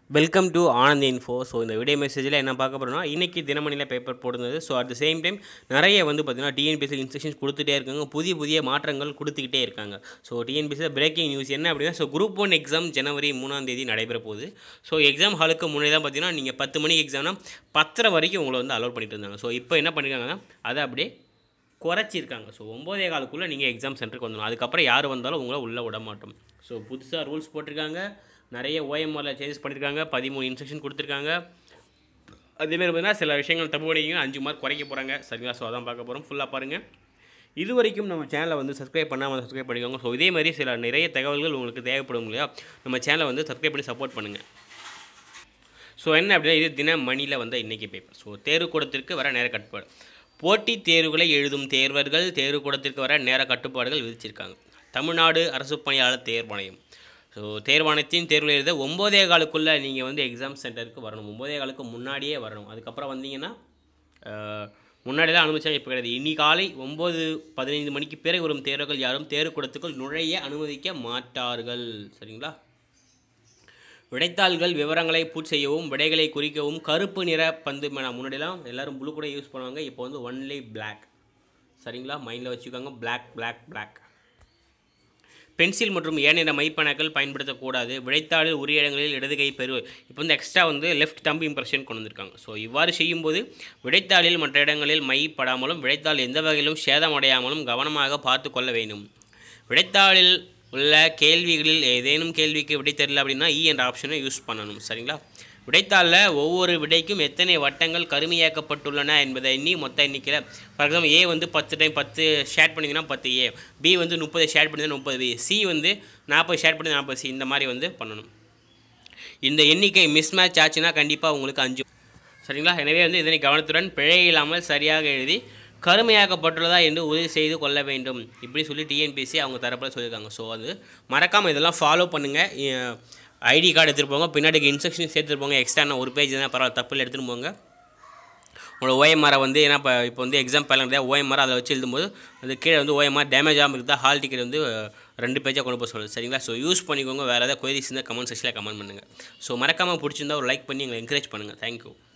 welcome to Anand Info so இந்த video மெசேஜில் என்ன பார்க்க போகிறோம்னா இன்றைக்கி தினமணியில் பேப்பர் போடுறது so at the same time நிறைய வந்து பார்த்திங்கன்னா டிஎன்பிசி இன்ஸ்ட்ரக்ஷன்ஸ் கொடுத்துட்டே இருக்காங்க புதிய புதிய மாற்றங்கள் கொடுத்துக்கிட்டே இருக்காங்க ஸோ டிஎன்பிசியில் பிரேக்கிங் நியூஸ் என்ன அப்படின்னா ஸோ குரூப் ஒன் எக்ஸாம் ஜனவரி மூணாம் தேதி நடைபெற போகுது ஸோ எக்ஸாம் ஹாலுக்கு முன்னாடி தான் பார்த்தீங்கன்னா நீங்கள் பத்து மணிக்கு எக்ஸாம்னா பத்தரை வரைக்கும் உங்களை வந்து அலோட் பண்ணிட்டு இருந்தாங்க ஸோ இப்போ என்ன பண்ணியிருக்காங்கன்னா அதை அப்படியே குறைச்சிருக்காங்க ஸோ ஒம்போதே காலுக்குள்ளே நீங்கள் எக்ஸாம் சென்டருக்கு வந்துடணும் அதுக்கப்புறம் யார் வந்தாலும் உங்களை உள்ளே விட மாட்டோம் ஸோ புதுசாக ரூல்ஸ் போட்டிருக்காங்க நிறைய ஓஎம்ஆரில் சேஞ்சஸ் பண்ணியிருக்காங்க பதிமூணு இன்ஸ்ட்ரக்ஷன் கொடுத்துருக்காங்க அதேமாதிரி பார்த்தீங்கன்னா சில விஷயங்கள் தப்பு பண்ணிங்க அஞ்சு மார்க் குறைக்க போகிறாங்க சரிங்களா ஸோ அதான் பார்க்க போகிறோம் ஃபுல்லாக பாருங்கள் இது வரைக்கும் நம்ம சேனலை வந்து சப்ஸ்கிரைப் பண்ணாமல் சப்ஸ்கிரைப் பண்ணிக்கோங்க ஸோ இதே மாதிரி சில நிறைய தகவல்கள் உங்களுக்கு தேவைப்படும் இல்லையா நம்ம சேனலை வந்து சப்ஸ்கிரைப் பண்ணி சப்போர்ட் பண்ணுங்கள் ஸோ என்ன அப்படின்னா இது தினமணியில் வந்த இன்றைக்கி பேப்பர் ஸோ தேர்வுக்கூடத்திற்கு வர நேர கட்டுப்பாடு போட்டித் தேர்வுகளை எழுதும் தேர்வர்கள் தேர்வுக்கூடத்திற்கு வர நேர கட்டுப்பாடுகள் விதிச்சிருக்காங்க தமிழ்நாடு அரசு பணியாளர் தேர்வாணையம் ஸோ தேர்வாணையத்தின் தேர்வில் எழுத ஒம்போதே காலுக்குள்ளே நீங்கள் வந்து எக்ஸாம் சென்டருக்கு வரணும் ஒம்போதே காலுக்கு முன்னாடியே வரணும் அதுக்கப்புறம் வந்தீங்கன்னா அஹ், முன்னாடி தான் அனுமதிச்சாங்க இப்போ கிடையாது இனி காலை ஒம்பது பதினைந்து மணிக்கு பிறகு வரும் தேர்வுகள் யாரும் தேர்வுக்கூடத்துக்குள் நுழைய அனுமதிக்க மாட்டார்கள் சரிங்களா விடைத்தாள்கள் விவரங்களை பூட் செய்யவும் விடைகளை குறிக்கவும் கருப்பு நிற பந்து மேனா முன்னாடிலாம் எல்லாரும் ப்ளூ கூட யூஸ் பண்ணுவாங்க இப்போ வந்து ஒன்லி Black சரிங்களா மைண்டில் வச்சுக்கோங்க Black Black Black பென்சில் மற்றும் ஏனைய மைப்பணக்கள் பயன்படுத்தக்கூடாது விடைத்தாளில் உரிய இடங்களில் இடது கை பெரு இப்போ வந்து எக்ஸ்ட்ரா வந்து லெஃப்ட் தம்பு இம்ப்ரெஷன் கொண்டு வந்திருக்காங்க ஸோ இவ்வாறு செய்யும்போது விடைத்தாளில் மற்ற இடங்களில் மை படாமலும் விடைத்தாள் எந்த வகையிலும் சேதமடையாமலும் கவனமாக பார்த்து கொள்ள வேண்டும் விடைத்தாளில் உள்ள கேள்விகளில் ஏதேனும் கேள்விக்கு விடை தெரியல அப்படின்னா இ என்ற ஆப்ஷனை யூஸ் பண்ணணும் சரிங்களா விடைத்தாளில் ஒவ்வொரு விடைக்கும் எத்தனை வட்டங்கள் கருமையாக்கப்பட்டுள்ளன என்பதை எண்ணி மொத்த எண்ணிக்கையில் ஃபார் எக்ஸாம்பிள் ஏ வந்து பத்து டைம் பத்து ஷேர் பண்ணிங்கன்னா பத்து ஏ பி வந்து முப்பது ஷேர் பண்ணிங்கன்னா முப்பது பி சி வந்து நாற்பது ஷேர் பண்ணி நாற்பது சி இந்த மாதிரி வந்து பண்ணணும் இந்த எண்ணிக்கை மிஸ் மேட்ச் ஆச்சுன்னா கண்டிப்பாக உங்களுக்கு அஞ்சு சரிங்களா எனவே வந்து இதனை கவனத்துடன் பிழை இல்லாமல் சரியாக எழுதி கருமையாக்கப்பட்டுள்ளதா என்று உறுதி செய்து கொள்ள வேண்டும் இப்படி சொல்லி டிஎன்பிசி அவங்க தரப்பில் சொல்லியிருக்காங்க ஸோ அது மறக்காமல் இதெல்லாம் ஃபாலோ பண்ணுங்கள் ஐடி கார்டு எடுத்துகிட்டு போங்க பின்னாடி இன்ஸ்ட்ரக்ஷன் சேர்த்துட்டு போங்க எக்ஸ்ட்ரா ஒரு பேஜ் தான் பரவாயில்ல தப்பில் எடுத்துகிட்டு போங்க உங்களோட ஓஎம்ஆரை வந்து ஏன்னா இப்போ இப்போ வந்து எக்ஸாம் பேலன் ஓஎம்ஆர் அதை வச்சு எழுதும்போது அது கீழே வந்து ஓஎம்ஆர் டேமேஜ் ஆகாமல் இருந்தால் ஹால் டிக்கெட் வந்து அஹ், ரெண்டு பேஜாக கொண்டு போக சொல்லுது சரிங்களா ஸோ யூஸ் பண்ணிக்கோங்க வேறு ஏதாவது கொயரிஸ் இருந்தால் கமெண்ட் செக்ஷனில் கமெண்ட் பண்ணுங்கள் ஸோ மறக்காமல் பிடிச்சிருந்தா ஒரு லைக் பண்ணி எங்களை என்கரேஜ் பண்ணுங்கள் தேங்க்யூ